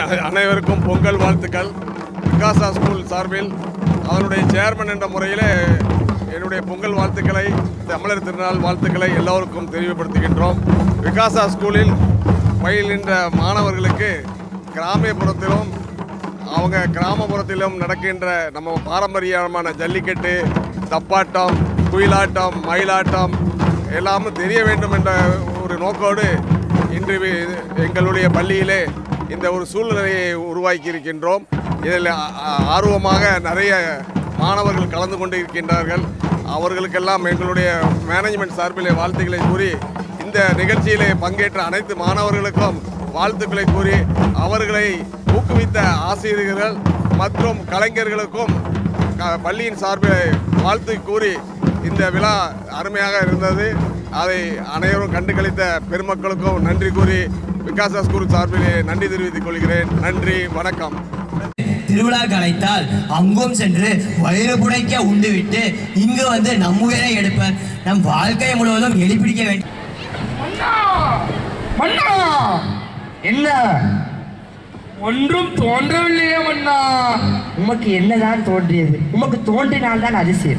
அனைவருக்கும் பொங்கல் வாழ்த்துக்கள் விகாசா ஸ்கூல் சார்பில் அதனுடைய சேர்மன் என்ற முறையில் என்னுடைய பொங்கல் வாழ்த்துக்களை தமிழர் திருநாள் வாழ்த்துக்களை எல்லோருக்கும் தெரியப்படுத்துகின்றோம் விகாசா ஸ்கூலில் பயில்கின்ற மாணவர்களுக்கு கிராமப்புறத்திலும் அவங்க கிராமப்புறத்திலும் நடக்கின்ற நம்ம பாரம்பரியமான ஜல்லிக்கட்டு தப்பாட்டம் குயிலாட்டம் மயிலாட்டம் எல்லாமே தெரிய வேண்டும் என்ற ஒரு நோக்கோடு இன்று வி- எங்களுடைய பள்ளியிலே இந்த ஒரு சூழ்நிலையை உருவாக்கி இருக்கின்றோம் இதில் ஆ- ஆ- ஆர்வமாக நிறைய மாணவர்கள் கலந்து கொண்டு இருக்கின்றார்கள் அவர்களுக்கெல்லாம் எங்களுடைய மேனேஜ்மெண்ட் சார்பிலே வாழ்த்துக்களை கூறி இந்த நிகழ்ச்சியிலே பங்கேற்ற அனைத்து மாணவர்களுக்கும் வாழ்த்துக்களை கூறி அவர்களை ஊக்குவித்த ஆசிரியர்கள் மற்றும் கலைஞர்களுக்கும் க- பள்ளியின் சார்பில் வாழ்த்து கூறி இந்த விழா அருமையாக இருந்தது அதை அனைவரும் கண்டுகளித்த பெருமக்களுக்கும் நன்றி கூறி விகாசா ஸ்கூல் சார்பிலே நன்றி தெரிவித்துக் கொள்கிறேன் நன்றி வணக்கம் திருவிழா கலைத்தால் அங்கும் சென்று வயிறு புடைக்க உண்டுவிட்டு இங்கு வந்து நம் உயிரை எடுப்பர் நம் வாழ்க்கை முழுவதும் எலிப்பிடிக்க வேண்டும் மன்னா மன்னா என்ன ஒன்றும் தோன்றவில்லையே மன்னா உமக்கு என்னதான் தோன்றியது உமக்கு தோன்றினால்தான் அதிசயம்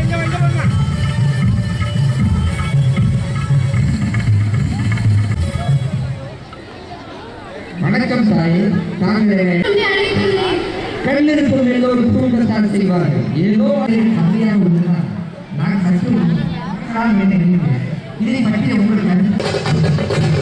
வணக்கம் தாயே நாங்கள் பெண்ணிருக்கும் எல்லோரும் தூங்கத்தான் செய்வார்கள் ஏதோ அதில் கம்மியாக உள்ளதுதான் நான் சற்று நான் என்ன எண்ணுகிறேன். இதை பற்றி உங்களுக்கு நன்றி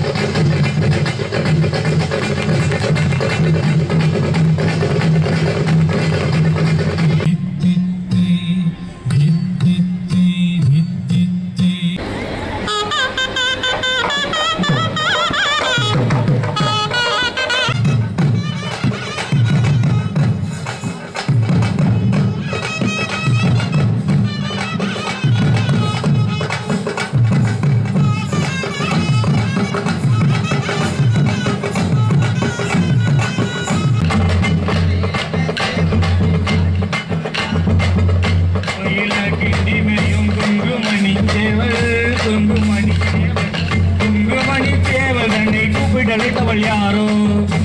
மயிலாட்டிண்டி மேயும் குங்குமணி சேவல் குங்குமணி சேவல் குங்குமணி சேவல் தன்னை கூப்பிடலைத்தவள் யாரோ